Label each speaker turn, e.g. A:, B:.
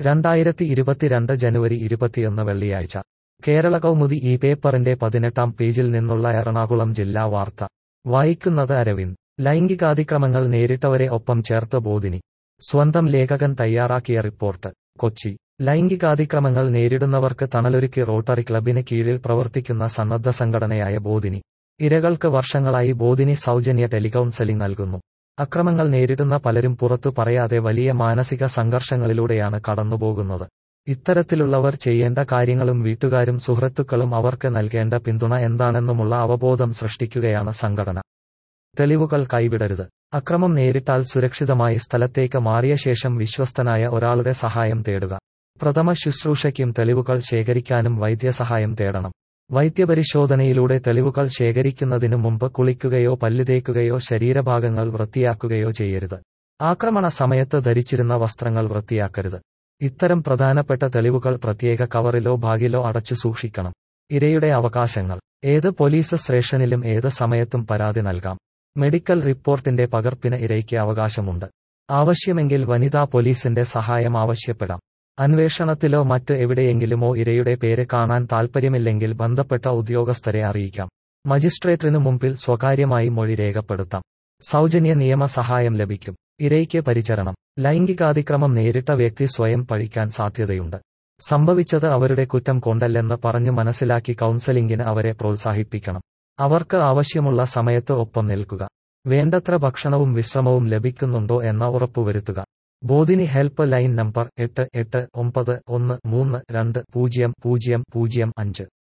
A: രണ്ടായിരത്തി ഇരുപത്തിരണ്ട് ജനുവരി ഇരുപത്തിയൊന്ന് വെള്ളിയാഴ്ച കേരള കൗമുദി ഈ പേപ്പറിന്റെ പതിനെട്ടാം പേജിൽ നിന്നുള്ള എറണാകുളം ജില്ലാ വാർത്ത വായിക്കുന്നത് അരവിന്ദ് ലൈംഗികാതിക്രമങ്ങൾ നേരിട്ടവരെ ഒപ്പം ചേർത്ത് ബോധിനി സ്വന്തം ലേഖകൻ തയ്യാറാക്കിയ റിപ്പോർട്ട് കൊച്ചി ലൈംഗികാതിക്രമങ്ങൾ നേരിടുന്നവർക്ക് തണലൊരുക്കി റോട്ടറി ക്ലബിന് കീഴിൽ പ്രവർത്തിക്കുന്ന സന്നദ്ധ സംഘടനയായ ബോധിനി ഇരകൾക്ക് വർഷങ്ങളായി ബോധിനി സൗജന്യ ടെലികൗൺസലിംഗ് നൽകുന്നു അക്രമങ്ങൾ നേരിടുന്ന പലരും പുറത്തു പറയാതെ വലിയ മാനസിക സംഘർഷങ്ങളിലൂടെയാണ് കടന്നുപോകുന്നത് ഇത്തരത്തിലുള്ളവർ ചെയ്യേണ്ട കാര്യങ്ങളും വീട്ടുകാരും സുഹൃത്തുക്കളും അവർക്ക് നൽകേണ്ട പിന്തുണ എന്താണെന്നുമുള്ള അവബോധം സൃഷ്ടിക്കുകയാണ് സംഘടന തെളിവുകൾ കൈവിടരുത് അക്രമം നേരിട്ടാൽ സുരക്ഷിതമായി സ്ഥലത്തേക്ക് മാറിയ ശേഷം വിശ്വസ്തനായ ഒരാളുടെ സഹായം തേടുക പ്രഥമ ശുശ്രൂഷയ്ക്കും തെളിവുകൾ ശേഖരിക്കാനും വൈദ്യസഹായം തേടണം വൈദ്യപരിശോധനയിലൂടെ തെളിവുകൾ ശേഖരിക്കുന്നതിനു മുമ്പ് കുളിക്കുകയോ പല്ലുതേക്കുകയോ ശരീരഭാഗങ്ങൾ വൃത്തിയാക്കുകയോ ചെയ്യരുത് ആക്രമണ സമയത്ത് ധരിച്ചിരുന്ന വസ്ത്രങ്ങൾ വൃത്തിയാക്കരുത് ഇത്തരം പ്രധാനപ്പെട്ട തെളിവുകൾ പ്രത്യേക കവറിലോ ബാഗിലോ അടച്ചു സൂക്ഷിക്കണം ഇരയുടെ അവകാശങ്ങൾ ഏത് പോലീസ് സ്റ്റേഷനിലും ഏത് സമയത്തും പരാതി നൽകാം മെഡിക്കൽ റിപ്പോർട്ടിന്റെ പകർപ്പിന് ഇരയ്ക്ക് അവകാശമുണ്ട് ആവശ്യമെങ്കിൽ വനിതാ പോലീസിന്റെ സഹായം ആവശ്യപ്പെടാം അന്വേഷണത്തിലോ മറ്റ് എവിടെയെങ്കിലുമോ ഇരയുടെ പേര് കാണാൻ താൽപ്പര്യമില്ലെങ്കിൽ ബന്ധപ്പെട്ട ഉദ്യോഗസ്ഥരെ അറിയിക്കാം മജിസ്ട്രേറ്റിനു മുമ്പിൽ സ്വകാര്യമായി മൊഴി രേഖപ്പെടുത്താം സൗജന്യ നിയമ സഹായം ലഭിക്കും ഇരയ്ക്ക് പരിചരണം ലൈംഗികാതിക്രമം നേരിട്ട വ്യക്തി സ്വയം പഴിക്കാൻ സാധ്യതയുണ്ട് സംഭവിച്ചത് അവരുടെ കുറ്റം കൊണ്ടല്ലെന്ന് പറഞ്ഞു മനസ്സിലാക്കി കൗൺസലിംഗിന് അവരെ പ്രോത്സാഹിപ്പിക്കണം അവർക്ക് ആവശ്യമുള്ള സമയത്ത് ഒപ്പം നിൽക്കുക വേണ്ടത്ര ഭക്ഷണവും വിശ്രമവും ലഭിക്കുന്നുണ്ടോ എന്ന ഉറപ്പുവരുത്തുക ബോധിനി ഹെൽപ്പ് ലൈൻ നമ്പർ എട്ട് എട്ട് ഒമ്പത് ഒന്ന് മൂന്ന് രണ്ട് പൂജ്യം പൂജ്യം പൂജ്യം അഞ്ച്